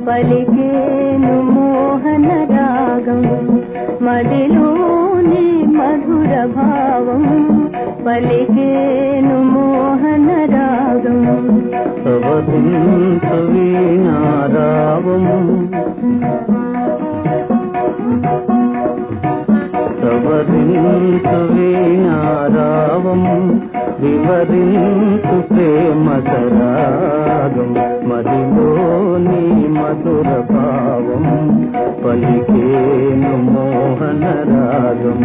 పలికేను మోహన రాగం మదిలోని మధుర భావం పలికేను మోహన రాగం సవరించు వీణారావం సవరించు వీణారావం వివరించు ప్రేమ సరాగం మదిలోని మధుర భావం పలికేను మోహన రాగం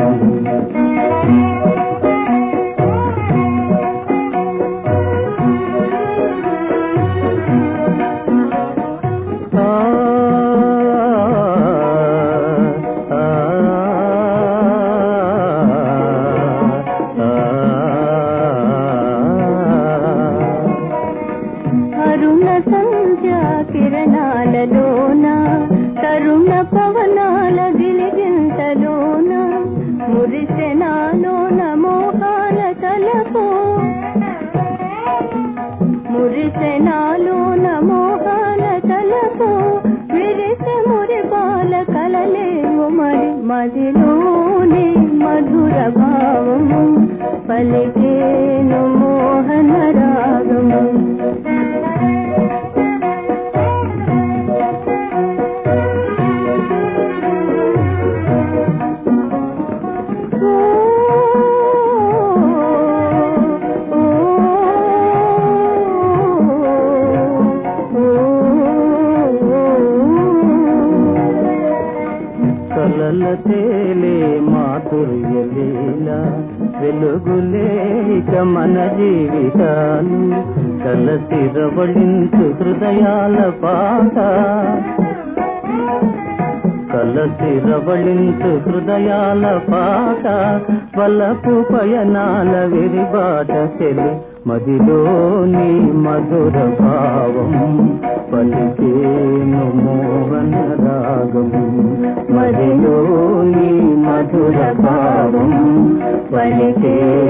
ఆ ఆ అరుణ సంధ్యా కిరణాలలోన తరుణ పవనాల గిలిగింతలోన మురిసెనాలోన మోహాల తలపు మురిసెనాలోన మోహాల తలపు విరిసె మురిపాల కలలేవు మరి మదిలోని మధుర భావము పలికేను మోహన రాగము కలల తేలే మాధుర్య లీల వెలుగులేక మన జీవితాలు కలసి రవళించు హృదయాల పాట కలసి రవళించు హృదయాల పాట వలపు పయనాల విరిబాట చెలి మదిలోని మధుర భావం పలికేను మోహన రాగం మదిలోని మధుర భావం పలికే